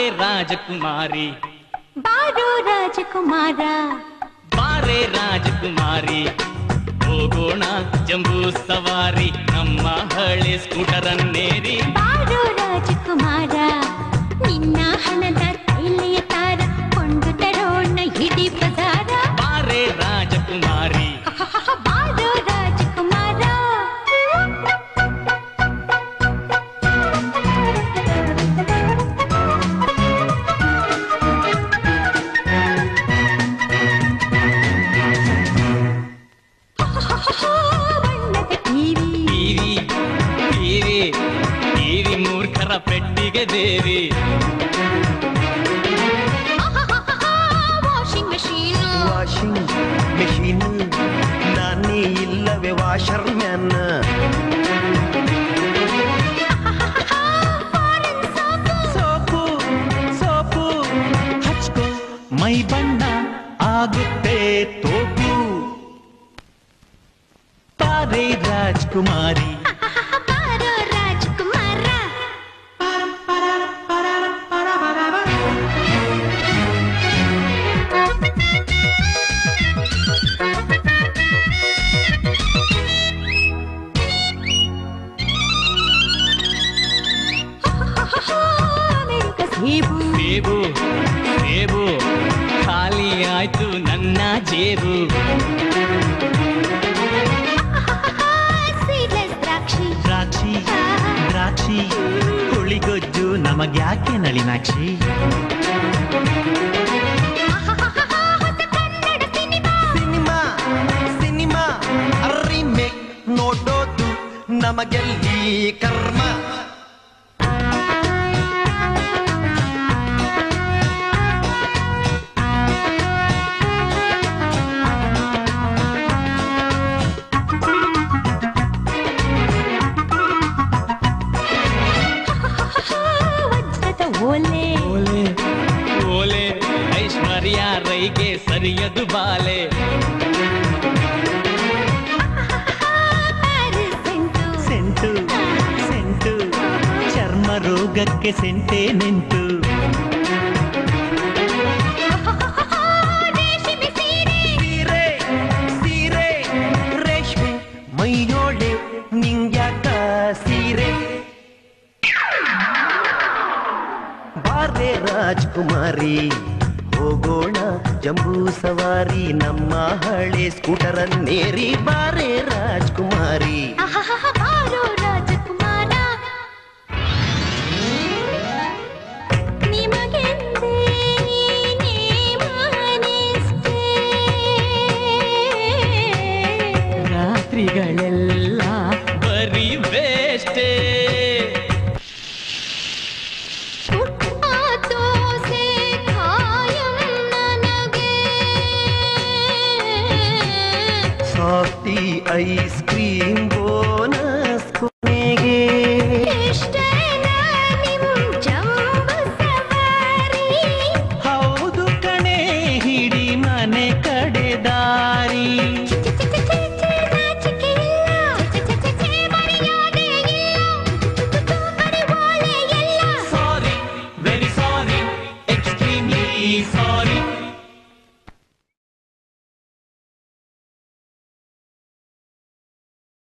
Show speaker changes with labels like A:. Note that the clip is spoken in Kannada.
A: ರಾಜಕುಮಾರಿ
B: ಬಾರೋ ರಾಜಕುಮಾರ
A: ಬಾರೆ ರಾಜಕುಮಾರಿ ಹೋಗೋಣ ಜಂಬೂ ಸವಾರಿ ನಮ್ಮ ಹಳೆ ಸ್ಕೂಟರನ್ನೇರಿ
B: ಬಾರೋ ರಾಜಕುಮಾರ ನಿನ್ನ ಹಣದ ತೈಲೆಯ ತಾರ ಕೊಂಡು ತರೋಣ ಇಡೀ ಬಜಾರ
A: ಬಾರೆ ರಾಜಕುಮಾರಿ
B: ಬಾರೋ ರಾಜಕುಮಾರ ಬಣ್ಣದ ಟಿವಿ
A: ಟಿವಿ ಟಿವಿ ಟಿವಿ ಮೂರ್ಖರ ಪೆಟ್ಟಿಗೆ ದೇವಿ
B: ವಾಷಿಂಗ್ ಮಷೀನ್
C: ವಾಷಿಂಗ್ ಮೆಷಿನ್ ನಾನೇ ಇಲ್ಲವೇ ವಾಷರ್ ಮ್ಯಾನ್ ಸೋಪು ಸೋಪು ಹಚ್ಕೋ ಮೈ ಬಣ್ಣ ಆಗುತ್ತೆ ತೋಪು ಪಾರೆ ರಾಜ್ಕುಮಾರಿ
B: ಬಾರೋ ರಾಜಕುಮಾರ ಅಮೆರಿಕ ಸೇಬು
A: ಸೇಬು ಸೇಬು ಖಾಲಿ ಆಯ್ತು ನನ್ನ ಜೇಬು
B: ಸೀಡ್ಲೆಸ್ ದ್ರಾಕ್ಷಿ
C: ದ್ರಾಕ್ಷಿ ದ್ರಾಕ್ಷಿ ಹುಳಿಗೊಜ್ಜು ನಮಗ್ಯಾಕೆ Nalinakshi
B: Kannada cinema
C: cinema cinema remake ನೋಡೋದು ನಮಗೆಲ್ಲಿ ಕರ್ಮ
B: ವಜ್ರದ ಓಲೆ
A: ಓಲೆ ಓಲೆ ಐಶ್ವರ್ಯ ರೈಗೆ ಸರಿಯದು ಬಾಲೆ
B: ಪ್ಯಾರಿಸ್ ಸೆಂಟು
C: ಸೆಂಟು ಸೆಂಟು ಚರ್ಮ ರೋಗಕ್ಕೆ ಸೆಂಟೆ ನಿಂತು
B: ರೇಷ್ಮೆ ಸೀರೆ
C: ಸೀರೆ ಸೀರೆ ರೇಷ್ಮೆ ಮೈಯೋಳೆ ನಿಂಗ್ಯಾಕ ಸೀರೆ ಬಾರೆ ರಾಜ್ಕುಮಾರಿ ಹೋಗೋಣ ಜಂಬೂ ಸವಾರಿ ನಮ್ಮ ಹಳೆ ಸ್ಕೂಟರನ್ನೇರಿ ಬಾರೆ ರಾಜ್ಕುಮಾರಿ
B: ಆಹಾಹಾ, ಬಾರೋ ರಾಜಕುಮಾರ ನಿಮಗೆಂದೇ ನೇಮನಿಷ್ಟೇ.
A: ರಾತ್ರಿಗಳೆಲ್ಲ ಬರೀ ವೇಷ್ಟೇ
B: ಪುಟ್ಟ ದೋಸೆ ಖಾಯಂ ನನಗೆ.
C: ಸಾಫ್ಟಿ ಐಸ್ ಕ್ರೀಮ್ ಬೋನಸ್ ಕೊನೆಗೆ
B: ಇಷ್ಟೇನಾ ನಿಮ್ ಜಂಬೂ ಸವಾರಿ?
C: ಹೌದು ಕಣೆ ಹಿಡಿ ಮನೆ ಕಡೆ ದಾರಿ
B: ಚಿ ಚಿ ಚಿ ಚಿ ಚಿ ನಾಚಿಕೆ ಇಲ್ಲ. ಚಿ ಚಿ ಚಿ ಚಿ ಮರ್ಯಾದೆ ಇಲ್ಲ. ತು ತು ತು ಬರೀ ಓಲೆ ಎಲ್ಲ.
A: Sorry very sorry extremely sorry